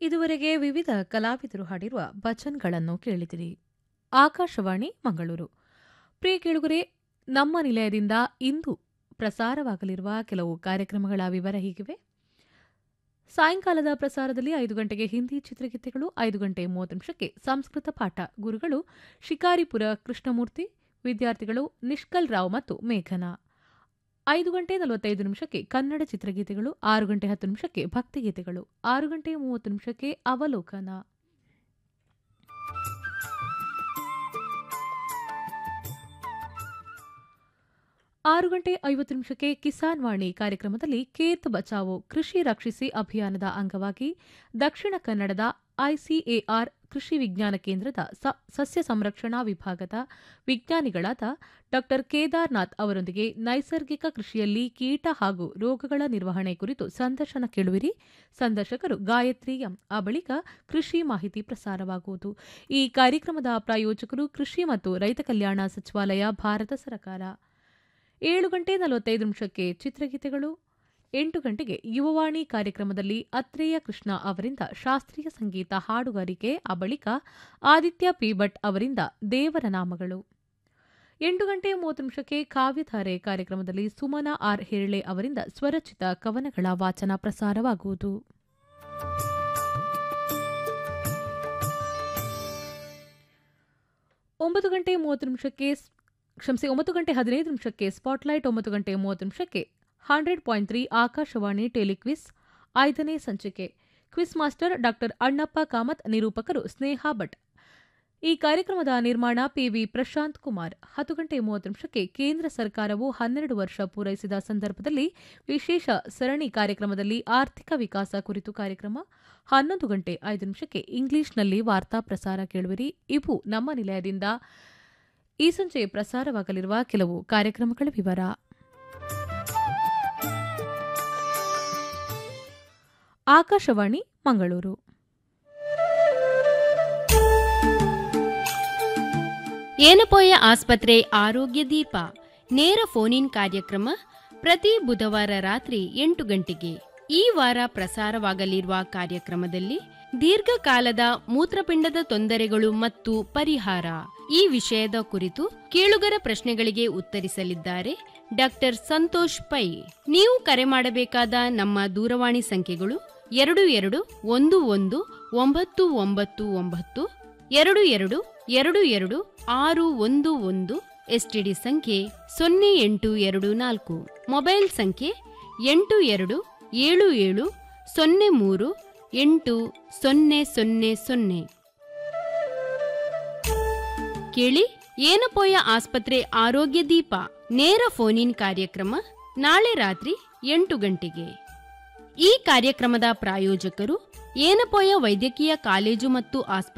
ಇದುವರೆಗೆ ವಿವಿಧ ಕಲಾವಿದರು ಹಾಡಿರುವ ಭಜನ್ಗಳನ್ನು ಕೇಳಿದಿರಿ ಆಕಾಶವಾಣಿ ಮಂಗಳೂರು ಪ್ರಿಯ ಕೇಳುಗರೆ ನಮ್ಮ ನಿಲಯದಿಂದ ಇಂದು ಪ್ರಸಾರವಾಗಲಿರುವ ಕೆಲವು ಕಾರ್ಯಕ್ರಮಗಳ ವಿವರ ಹೀಗಿವೆ ಸಾಯಂಕಾಲದ ಪ್ರಸಾರದಲ್ಲಿ ಐದು ಗಂಟೆಗೆ ಹಿಂದಿ ಚಿತ್ರಗೀತೆಗಳು ಐದು ಗಂಟೆ ಮೂವತ್ತು ನಿಮಿಷಕ್ಕೆ ಸಂಸ್ಕೃತ ಪಾಠ ಗುರುಗಳು ಶಿಕಾರಿಪುರ ಕೃಷ್ಣಮೂರ್ತಿ ವಿದ್ಯಾರ್ಥಿಗಳು ನಿಷ್ಕಲ್ ರಾವ್ ಮತ್ತು ಮೇಘನಾ ಐದು ಗಂಟೆ ನಲವತ್ತೈದು ನಿಮಿಷಕ್ಕೆ ಕನ್ನಡ ಚಿತ್ರಗೀತೆಗಳು ಆರು ಗಂಟೆ ಹತ್ತು ನಿಮಿಷಕ್ಕೆ ಭಕ್ತಿಗೀತೆಗಳು ಆರು ಗಂಟೆ ಮೂವತ್ತು ನಿಮಿಷಕ್ಕೆ ಅವಲೋಕನ ಆರು ಗಂಟೆ ಐವತ್ತು ನಿಮಿಷಕ್ಕೆ ಕಿಸಾನ್ ವಾಣಿ ಕಾರ್ಯಕ್ರಮದಲ್ಲಿ ಕೇತ್ ಬಚಾವೋ ಕೃಷಿ ರಕ್ಷಿಸಿ ಅಭಿಯಾನದ ಅಂಗವಾಗಿ ದಕ್ಷಿಣ ಕನ್ನಡದ ಐಸಿಎಆರ್ ಕೃಷಿ ವಿಜ್ಞಾನ ಕೇಂದ್ರದ ಸ- ಸಸ್ಯ ಸಂರಕ್ಷಣಾ ವಿಭಾಗದ ವಿಜ್ಞಾನಿಗಳಾದ ಡಾ ಕೇದಾರ್ನಾಥ್ ಅವರೊಂದಿಗೆ ನೈಸರ್ಗಿಕ ಕೃಷಿಯಲ್ಲಿ ಕೀಟ ಹಾಗೂ ರೋಗಗಳ ನಿರ್ವಹಣೆ ಕುರಿತು ಸಂದರ್ಶನ ಕೇಳುವಿರಿ ಸಂದರ್ಶಕರು ಗಾಯತ್ರಿ ಎಂ ಆ ಬಳಿಕ ಕೃಷಿ ಮಾಹಿತಿ ಪ್ರಸಾರವಾಗುವುದು ಈ ಕಾರ್ಯಕ್ರಮದ ಪ್ರಾಯೋಜಕರು ಕೃಷಿ ಮತ್ತು ರೈತ ಕಲ್ಯಾಣ ಸಚಿವಾಲಯ ಭಾರತ ಸರ್ಕಾರ ಏಳು ಗಂಟೆ ನಲವತ್ತೈದು ನಿಮಿಷಕ್ಕೆ ಚಿತ್ರಗೀತೆಗಳು ಎಂಟು ಗಂಟೆಗೆ ಯುವವಾಣಿ ಕಾರ್ಯಕ್ರಮದಲ್ಲಿ ಅತ್ರೇಯ ಕೃಷ್ಣ ಅವರಿಂದ ಶಾಸ್ತ್ರೀಯ ಸಂಗೀತ ಹಾಡುಗಾರಿಕೆ ಆ ಬಳಿಕ ಆದಿತ್ಯ ಪಿ ಭಟ್ ಅವರಿಂದ ದೇವರ ನಾಮಗಳು ಎಂಟು ಗಂಟೆ ಮೂವತ್ತು ನಿಮಿಷಕ್ಕೆ ಕಾವ್ಯಧಾರೆ ಕಾರ್ಯಕ್ರಮದಲ್ಲಿ ಸುಮನ ಆರ್ ಹೆರಳೆ ಅವರಿಂದ ಸ್ವರಚಿತ ಕವನಗಳ ವಾಚನ ಪ್ರಸಾರವಾಗುವುದು ಒಂಬತ್ತು ಗಂಟೆ ಮೂವತ್ತು ನಿಮಿಷಕ್ಕೆ ಸ್- ಕ್ಷಮಿಸಿ ಒಂಬತ್ತು ಗಂಟೆ ಹದಿನೈದು ನಿಮಿಷಕ್ಕೆ ಸ್ಪಾಟ್ಲೈಟ್ ಒಂಬತ್ತು ಗಂಟೆ ಮೂವತ್ತು ನಿಮಿಷಕ್ಕೆ hundred point three Akashvani telequiz ಐದನೇ ಸಂಚಿಕೆ quiz master doctor Annappa Kamath ನಿರೂಪಕರು ಸ್ನೇಹಾ ಭಟ್ ಈ ಕಾರ್ಯಕ್ರಮದ ನಿರ್ಮಾಣ ಪಿವಿ ಪ್ರಶಾಂತ್ ಕುಮಾರ್ ಹತ್ತು ಗಂಟೆ ಮೂವತ್ತು ನಿಮಿಷಕ್ಕೆ ಕೇಂದ್ರ ಸರ್ಕಾರವು ಹನ್ನೆರಡು ವರ್ಷ ಪೂರೈಸಿದ ಸಂದರ್ಭದಲ್ಲಿ ವಿಶೇಷ ಸರಣಿ ಕಾರ್ಯಕ್ರಮದಲ್ಲಿ ಆರ್ಥಿಕ ವಿಕಾಸ ಕುರಿತು ಕಾರ್ಯಕ್ರಮ ಹನ್ನೊಂದು ಗಂಟೆ ಐದು ನಿಮಿಷಕ್ಕೆ ಇಂಗ್ಲಿಷ್ನಲ್ಲಿ ವಾರ್ತಾ ಪ್ರಸಾರ ಕೇಳುವಿರಿ ಇವು ನಮ್ಮ ನಿಲಯದಿಂದ ಈ ಸಂಜೆ ಪ್ರಸಾರವಾಗಲಿರುವ ಕೆಲವು ಕಾರ್ಯಕ್ರಮಗಳ ವಿವರ ಆಕಾಶವಾಣಿ ಮಂಗಳೂರು ಏನಪೋಯ ಆಸ್ಪತ್ರೆ ಆರೋಗ್ಯ ದೀಪ ನೇರ ಫೋನ್ ಕಾರ್ಯಕ್ರಮ ಪ್ರತಿ ಬುಧವಾರ ರಾತ್ರಿ ಎಂಟು ಗಂಟೆಗೆ ಈ ವಾರ ಪ್ರಸಾರವಾಗಲಿರುವ ಕಾರ್ಯಕ್ರಮದಲ್ಲಿ ದೀರ್ಘಕಾಲದ ಮೂತ್ರಪಿಂಡದ ತೊಂದರೆಗಳು ಮತ್ತು ಪರಿಹಾರ ಈ ವಿಷಯದ ಕುರಿತು ಕೇಳುಗರ ಪ್ರಶ್ನೆಗಳಿಗೆ ಉತ್ತರಿಸಲಿದ್ದಾರೆ ಡಾಕ್ಟರ್ ಸಂತೋಷ್ ಪೈ ನೀವು ಕರೆ ಮಾಡಬೇಕಾದ ನಮ್ಮ ದೂರವಾಣಿ ಸಂಖ್ಯೆಗಳು ಎರಡು ಎರಡು ಒಂದು ಒಂದು ಒಂಬತ್ತು ಒಂಬತ್ತು ಒಂಬತ್ತು ಎರಡು ಎರಡು ಎರಡು ಎರಡು ಆರು ಒಂದು ಒಂದು ಎಸ್ಟಿಡಿ ಸಂಖ್ಯೆ ಸೊನ್ನೆ ಎಂಟು ಎರಡು ನಾಲ್ಕು ಮೊಬೈಲ್ ಸಂಖ್ಯೆ ಎಂಟು ಎರಡು ಏಳು ಏಳು ಸೊನ್ನೆ ಮೂರು ಎಂಟು ಸೊನ್ನೆ ಸೊನ್ನೆ ಸೊನ್ನೆ ಕೇಳಿ ಏನಪೋಯ ಆಸ್ಪತ್ರೆ ಆರೋಗ್ಯ ದೀಪ ನೇರ ಫೋನ್ ಇನ್ ಕಾರ್ಯಕ್ರಮ ನಾಳೆ ರಾತ್ರಿ ಎಂಟು ಗಂಟೆಗೆ ಈ ಕಾರ್ಯಕ್ರಮದ ಪ್ರಾಯೋಜಕರು ಏನಪೋಯ ವೈದ್ಯಕೀಯ ಕಾಲೇಜು ಮತ್ತು ಆಸ್ಪತ್ರೆ